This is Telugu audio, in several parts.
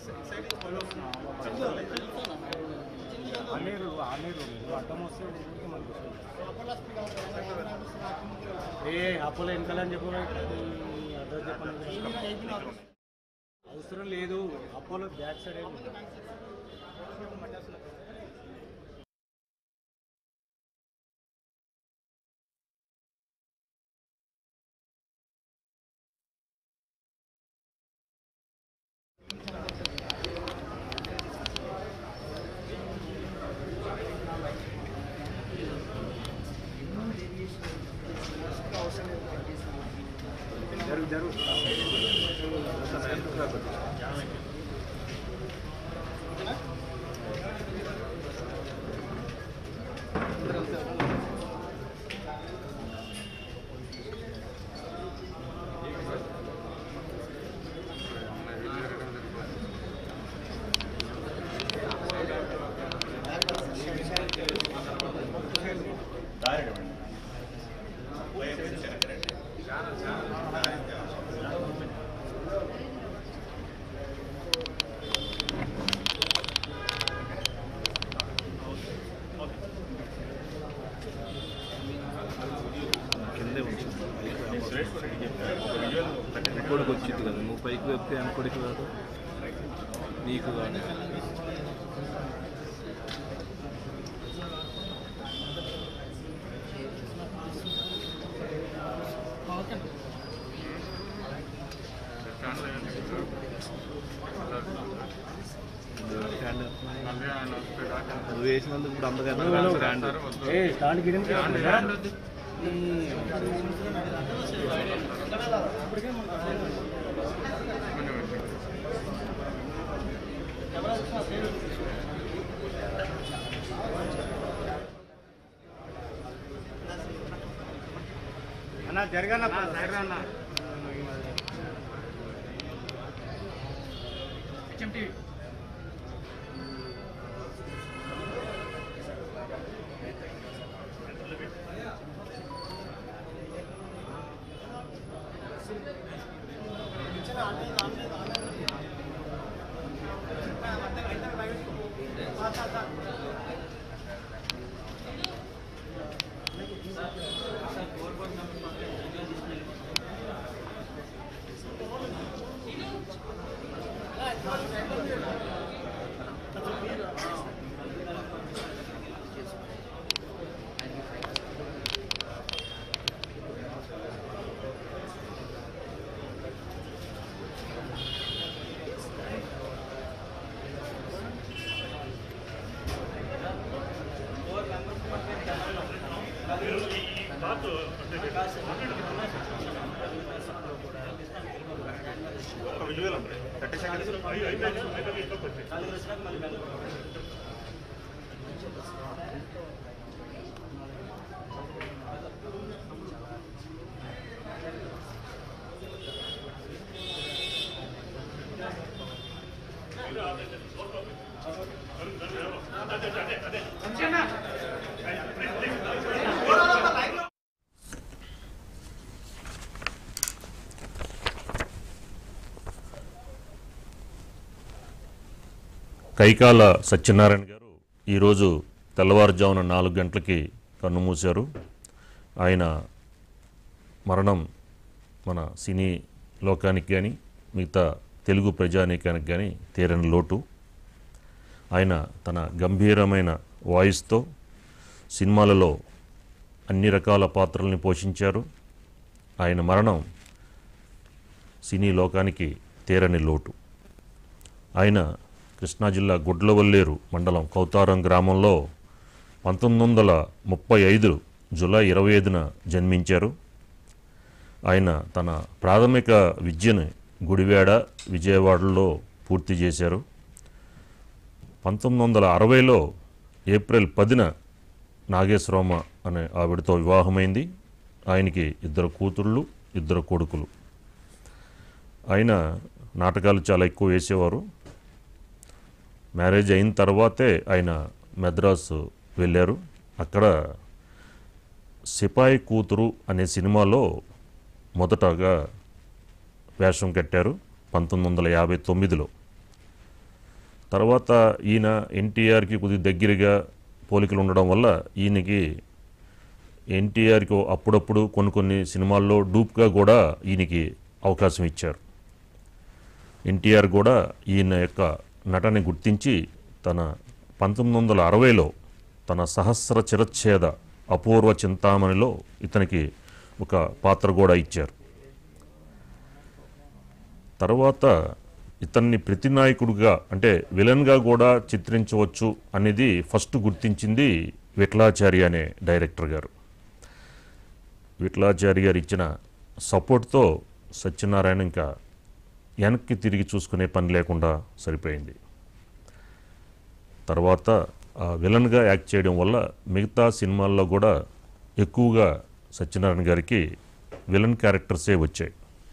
ఆలేరు ఆలేరు లేదు అడ్డం వస్తే ఊరికి మనకు వస్తుంది. ఏ అప్పుల వెనకాల అని చెప్పు అడ్రస్ చెప్పండి అవసరం లేదు అపోలో బ్యాక్ సైడ్ ఏమి లేదు. జరుగు జరుగు కిందే ఉంచు కొడుకు వచ్చింది కదా నువ్వు పైకి వెళ్తే ఆమె కొడుకు కాదు నీకు కాదు స్టాండ్ నువ్వు వేసినందుకు ఇప్పుడు అందగానే స్టాండ్ ఏ స్టాండ్ గిరించి అన్న జరగన్న జరగన్న కైకాల సత్యనారాయణ గారు ఈరోజు తెల్లవారుజామున నాలుగు గంటలకి కన్నుమూశారు ఆయన మరణం మన సినీ లోకానికి కానీ మిగతా తెలుగు ప్రజానీకానికి కానీ తీరని లోటు ఆయన తన గంభీరమైన వాయిస్తో సినిమాలలో అన్ని రకాల పాత్రల్ని పోషించారు ఆయన మరణం సినీ లోకానికి తీరని లోటు ఆయన కృష్ణా జిల్లా గుడ్లవల్లేరు మండలం కౌతారం గ్రామంలో పంతొమ్మిది వందల ముప్పై ఐదు జూలై ఇరవై ఐదున జన్మించారు ఆయన తన ప్రాథమిక విద్యను గుడివాడ విజయవాడలో పూర్తి చేశారు పంతొమ్మిది వందల అరవైలో ఏప్రిల్ పదిన నాగేశ్వరమ్మ అనే ఆవిడతో వివాహమైంది ఆయనకి ఇద్దరు కూతుళ్ళు ఇద్దరు కొడుకులు ఆయన నాటకాలు చాలా ఎక్కువ వేసేవారు మ్యారేజ్ అయిన తర్వాతే ఆయన మెద్రాసు వెళ్ళారు అక్కడ సిపాయి కూతురు అనే సినిమాలో మొదటగా వేషం కట్టారు పంతొమ్మిది వందల యాభై తొమ్మిదిలో తర్వాత ఈయన ఎన్టీఆర్కి కొద్ది దగ్గరగా పోలికలు ఉండడం వల్ల ఈయనకి ఎన్టీఆర్కి అప్పుడప్పుడు కొన్ని కొన్ని సినిమాల్లో డూప్గా కూడా ఈయనకి అవకాశం ఇచ్చారు ఎన్టీఆర్ కూడా ఈయన యొక్క నటని గుర్తించి తన పంతొమ్మిది వందల అరవైలో తన సహస్ర చిరచ్ఛేద అపూర్వ చింతామణిలో ఇతనికి ఒక పాత్ర కూడా ఇచ్చారు తర్వాత ఇతన్ని ప్రతినాయకుడిగా అంటే విలన్గా కూడా చిత్రించవచ్చు అనేది ఫస్ట్ గుర్తించింది విఠలాచారి అనే డైరెక్టర్ గారు విఠలాచారి గారు ఇచ్చిన సపోర్ట్తో సత్యనారాయణ ఇంకా వెనక్కి తిరిగి చూసుకునే పని లేకుండా సరిపోయింది తర్వాత ఆ విలన్గా యాక్ట్ చేయడం వల్ల మిగతా సినిమాల్లో కూడా ఎక్కువగా సత్యనారాయణ గారికి విలన్ క్యారెక్టర్సే వచ్చాయి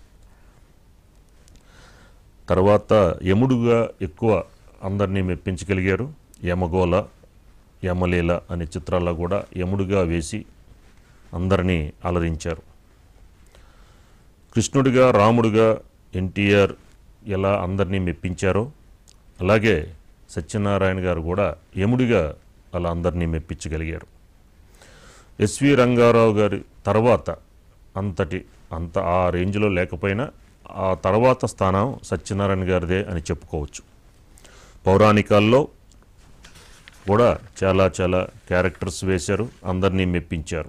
తర్వాత యముడుగా ఎక్కువ అందరినీ మెప్పించగలిగారు యమగోళ యమలీల అనే చిత్రాల్లో కూడా యముడుగా వేసి అందరినీ అలరించారు కృష్ణుడిగా రాముడిగా ఎన్టీఆర్ ఎలా అందరినీ మెప్పించారో అలాగే సత్యనారాయణ గారు కూడా యముడిగా అలా అందరినీ మెప్పించగలిగారు ఎస్వి రంగారావు గారి తర్వాత అంతటి అంత ఆ రేంజ్లో లేకపోయినా ఆ తర్వాత స్థానం సత్యనారాయణ గారిదే అని చెప్పుకోవచ్చు పౌరాణికాల్లో కూడా చాలా చాలా క్యారెక్టర్స్ వేశారు అందరినీ మెప్పించారు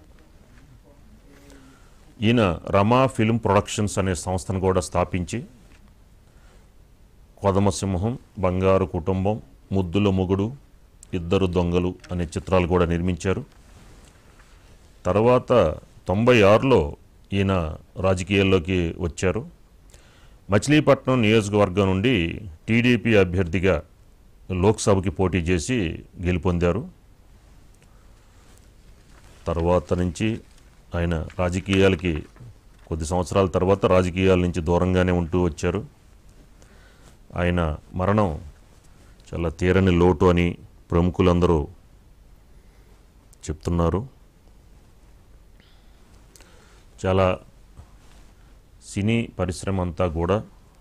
ఈయన రమా ఫిల్మ్ ప్రొడక్షన్స్ అనే సంస్థను కూడా స్థాపించి కొదమసింహం బంగారు కుటుంబం ముద్దుల మొగుడు ఇద్దరు దొంగలు అనే చిత్రాలు కూడా నిర్మించారు తర్వాత తొంభై ఆరులో ఈయన రాజకీయాల్లోకి వచ్చారు మచిలీపట్నం నియోజకవర్గం నుండి టీడీపీ అభ్యర్థిగా లోక్సభకి పోటీ చేసి గెలుపొందారు తర్వాత నుంచి ఆయన రాజకీయాలకి కొద్ది సంవత్సరాల తర్వాత రాజకీయాల నుంచి దూరంగానే ఉంటూ వచ్చారు ఆయన మరణం చాలా తీరని లోటు అని ప్రముఖులందరూ చెప్తున్నారు చాలా సినీ పరిశ్రమ అంతా కూడా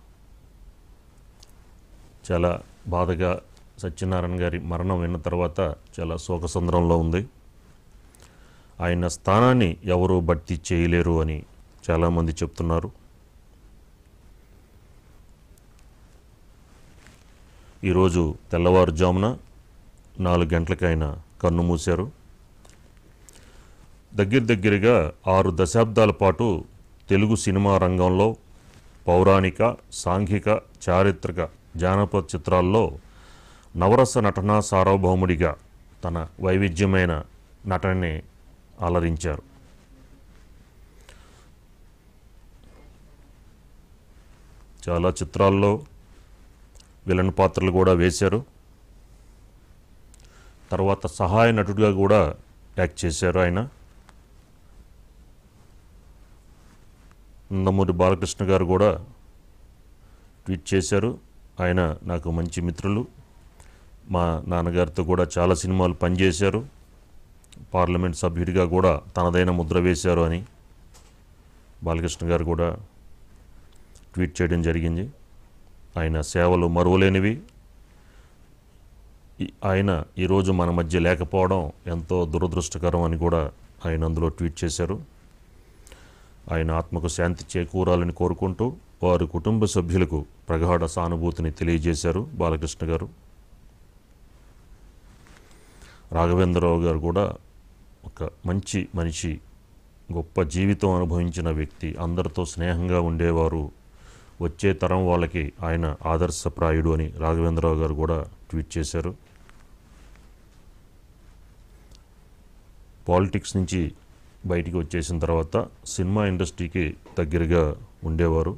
చాలా బాధగా సత్యనారాయణ గారి మరణం విన్న తర్వాత చాలా శోకసంద్రంలో ఉంది ఆయన స్థానాన్ని ఎవరూ భర్తీ చేయలేరు అని చాలామంది చెప్తున్నారు ఈరోజు తెల్లవారుజామున నాలుగు గంటలకు ఆయన కన్ను మూశారు దగ్గర దగ్గరగా ఆరు దశాబ్దాల పాటు తెలుగు సినిమా రంగంలో పౌరాణిక సాంఘిక చారిత్రక జానపద చిత్రాల్లో నవరస నటనా సార్వభౌముడిగా తన వైవిధ్యమైన నటనని అలరించారు చాలా చిత్రాల్లో విలన్ పాత్రలు కూడా వేశారు తర్వాత సహాయ నటుడిగా కూడా యాక్ట్ చేశారు ఆయన నందమూరి బాలకృష్ణ గారు కూడా ట్వీట్ చేశారు ఆయన నాకు మంచి మిత్రులు మా నాన్నగారితో కూడా చాలా సినిమాలు పనిచేశారు పార్లమెంట్ సభ్యుడిగా కూడా తనదైన ముద్ర వేశారు అని బాలకృష్ణ గారు కూడా ట్వీట్ చేయడం జరిగింది ఆయన సేవలు మరువలేనివి ఈ- ఆయన ఈరోజు మన మధ్య లేకపోవడం ఎంతో దురదృష్టకరం అని కూడా ఆయన అందులో ట్వీట్ చేశారు ఆయన ఆత్మకు శాంతి చేకూరాలని కోరుకుంటూ వారి కుటుంబ సభ్యులకు ప్రగాఢ సానుభూతిని తెలియజేశారు బాలకృష్ణ గారు రాఘవేంద్రరావు గారు కూడా ఒక మంచి మనిషి గొప్ప జీవితం అనుభవించిన వ్యక్తి అందరితో స్నేహంగా ఉండేవారు వచ్చే తరం వాళ్ళకి ఆయన ఆదర్శప్రాయుడు అని రాఘవేంద్రరావు గారు కూడా ట్వీట్ చేశారు పాలిటిక్స్ నుంచి బయటికి వచ్చేసిన తర్వాత సినిమా ఇండస్ట్రీకి దగ్గరగా ఉండేవారు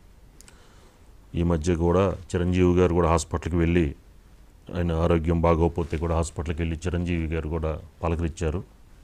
ఈ మధ్య కూడా చిరంజీవి గారు కూడా హాస్పిటల్కి వెళ్ళి ఆయన ఆరోగ్యం బాగోకపోతే కూడా హాస్పిటల్కి వెళ్ళి చిరంజీవి గారు కూడా పలకరించారు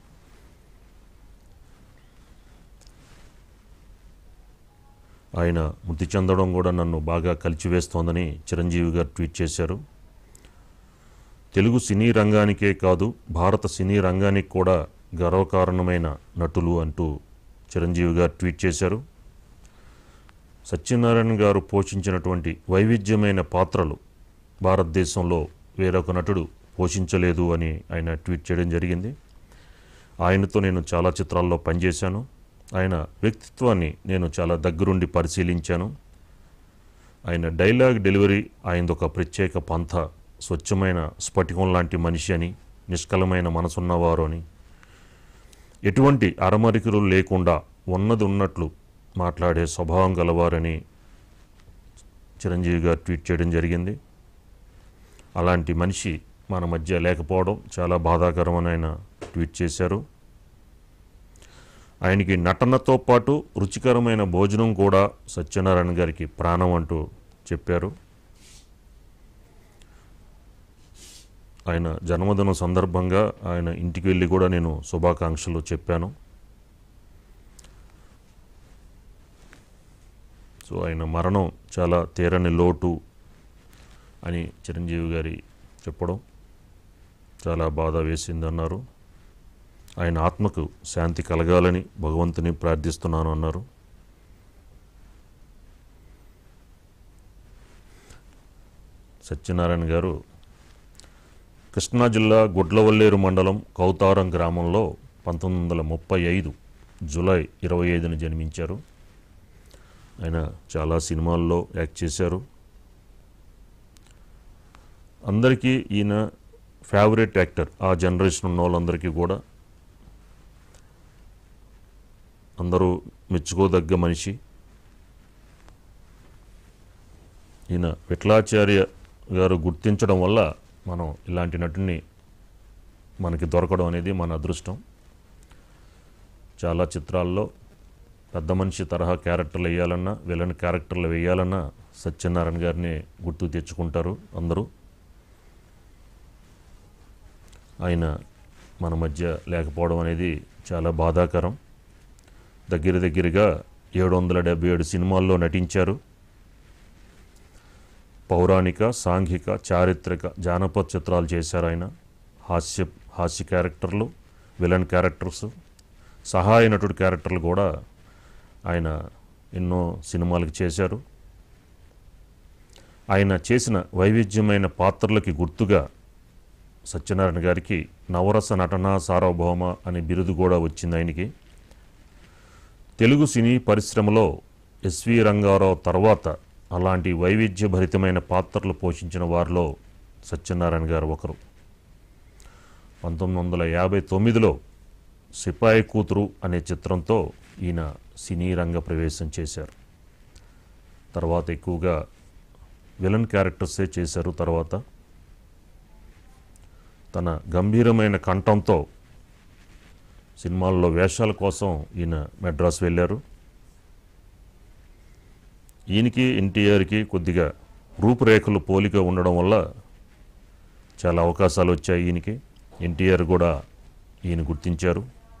ఆయన మృతి చెందడం కూడా నన్ను బాగా కలిచివేస్తోందని చిరంజీవి గారు ట్వీట్ చేశారు తెలుగు సినీ రంగానికే కాదు భారత సినీ రంగానికి కూడా గర్వకారణమైన నటులు అంటూ చిరంజీవి గారు ట్వీట్ చేశారు సత్యనారాయణ గారు పోషించినటువంటి వైవిధ్యమైన పాత్రలు భారతదేశంలో వేరొక నటుడు పోషించలేదు అని ఆయన ట్వీట్ చేయడం జరిగింది ఆయనతో నేను చాలా చిత్రాల్లో పనిచేశాను ఆయన వ్యక్తిత్వాన్ని నేను చాలా దగ్గరుండి పరిశీలించాను ఆయన డైలాగ్ డెలివరీ ఆయనదొక ప్రత్యేక పంథ స్వచ్ఛమైన స్ఫటికం లాంటి మనిషి అని నిష్కలమైన మనసున్నవారు అని ఎటువంటి అరమరికలు లేకుండా ఉన్నది ఉన్నట్లు మాట్లాడే స్వభావం గలవారని చిరంజీవి గారు ట్వీట్ చేయడం జరిగింది అలాంటి మనిషి మన మధ్య లేకపోవడం చాలా బాధాకరమని ఆయన ట్వీట్ చేశారు ఆయనకి నటనతో పాటు రుచికరమైన భోజనం కూడా సత్యనారాయణ గారికి ప్రాణం అంటూ చెప్పారు ఆయన జన్మదినం సందర్భంగా ఆయన ఇంటికి వెళ్ళి కూడా నేను శుభాకాంక్షలు చెప్పాను సో ఆయన మరణం చాలా తీరని లోటు అని చిరంజీవి గారి చెప్పడం చాలా బాధ వేసిందన్నారు ఆయన ఆత్మకు శాంతి కలగాలని భగవంతుని ప్రార్థిస్తున్నాను అన్నారు సత్యనారాయణ గారు కృష్ణా జిల్లా గుడ్లవల్లేరు మండలం కౌతారం గ్రామంలో పంతొమ్మిది వందల ముప్పై ఐదు జూలై ఇరవై ఐదున జన్మించారు ఆయన చాలా సినిమాల్లో యాక్ట్ చేశారు అందరికీ ఈయన ఫేవరెట్ యాక్టర్ ఆ జనరేషన్ ఉన్న వాళ్ళందరికీ కూడా అందరూ మెచ్చుకోదగ్గ మనిషి ఈయన విఠలాచార్య గారు గుర్తించడం వల్ల మనం ఇలాంటి నటుని మనకి దొరకడం అనేది మన అదృష్టం చాలా చిత్రాల్లో పెద్ద మనిషి తరహా క్యారెక్టర్లు వేయాలన్నా విలన్ క్యారెక్టర్లు వేయాలన్నా సత్యనారాయణ గారిని గుర్తు తెచ్చుకుంటారు అందరూ ఆయన మన మధ్య లేకపోవడం అనేది చాలా బాధాకరం దగ్గర దగ్గరగా ఏడు వందల డెబ్బై ఏడు సినిమాల్లో నటించారు పౌరాణిక సాంఘిక చారిత్రక జానపద చిత్రాలు చేశారు ఆయన హాస్య హాస్య క్యారెక్టర్లు విలన్ క్యారెక్టర్స్ సహాయ నటుడు క్యారెక్టర్లు కూడా ఆయన ఎన్నో సినిమాలకు చేశారు ఆయన చేసిన వైవిధ్యమైన పాత్రలకి గుర్తుగా సత్యనారాయణ గారికి నవరస నటన సార్వభౌమ అనే బిరుదు కూడా వచ్చింది ఆయనకి తెలుగు సినీ పరిశ్రమలో ఎస్వి రంగారావు తర్వాత అలాంటి వైవిధ్యభరితమైన పాత్రలు పోషించిన వారిలో సత్యనారాయణ గారు ఒకరు పంతొమ్మిది వందల యాభై తొమ్మిదిలో సిపాయి కూతురు అనే చిత్రంతో ఈయన సినీ రంగ ప్రవేశం చేశారు తర్వాత ఎక్కువగా విలన్ క్యారెక్టర్సే చేశారు తర్వాత తన గంభీరమైన కంఠంతో సినిమాల్లో వేషాల కోసం ఈయన మెడ్రాస్ వెళ్ళారు ఈయనకి ఎన్టీఆర్కి కొద్దిగా రూపురేఖలు పోలిక ఉండడం వల్ల చాలా అవకాశాలు వచ్చాయి ఈయనకి ఎన్టీఆర్ కూడా ఈయన గుర్తించారు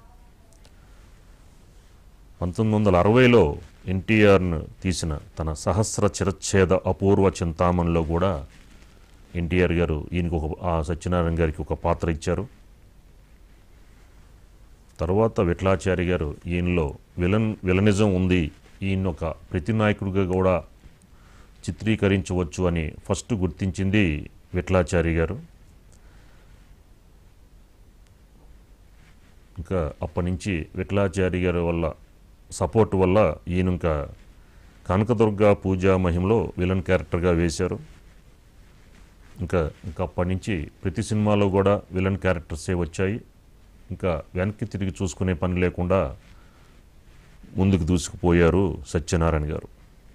పంతొమ్మిది వందల అరవైలో ఎన్టీఆర్ను తీసిన తన సహస్ర చిరచ్ఛేద అపూర్వ చింతామణిలో కూడా ఎన్టీఆర్ గారు ఈయనకు ఒక ఆ సత్యనారాయణ గారికి ఒక పాత్ర ఇచ్చారు తర్వాత విఠలాచారి గారు ఈయనలో విలన్ విలనిజం ఉంది ఈయన ఒక ప్రతినాయకుడిగా కూడా చిత్రీకరించవచ్చు అని ఫస్ట్ గుర్తించింది విఠలాచారి గారు ఇంకా అప్పటి నుంచి విఠలాచారి గారి వల్ల సపోర్ట్ వల్ల ఈయన ఇంకా కనకదుర్గ పూజా మహిమలో విలన్ క్యారెక్టర్గా వేశారు ఇంకా ఇంకా అప్పటి నుంచి ప్రతి సినిమాలో కూడా విలన్ క్యారెక్టర్సే వచ్చాయి ఇంకా వెనక్కి తిరిగి చూసుకునే పని లేకుండా ముందుకు దూసుకుపోయారు సత్యనారాయణ గారు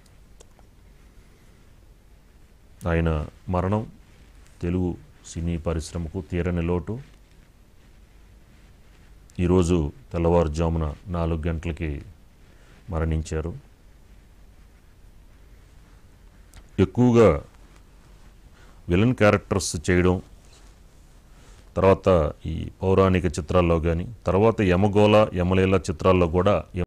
ఆయన మరణం తెలుగు సినీ పరిశ్రమకు తీరని లోటు ఈరోజు తెల్లవారుజామున నాలుగు గంటలకి మరణించారు ఎక్కువగా విలన్ క్యారెక్టర్స్ చేయడం తర్వాత ఈ పౌరాణిక చిత్రాల్లో కానీ తర్వాత యమగోళ యమలీల చిత్రాల్లో కూడా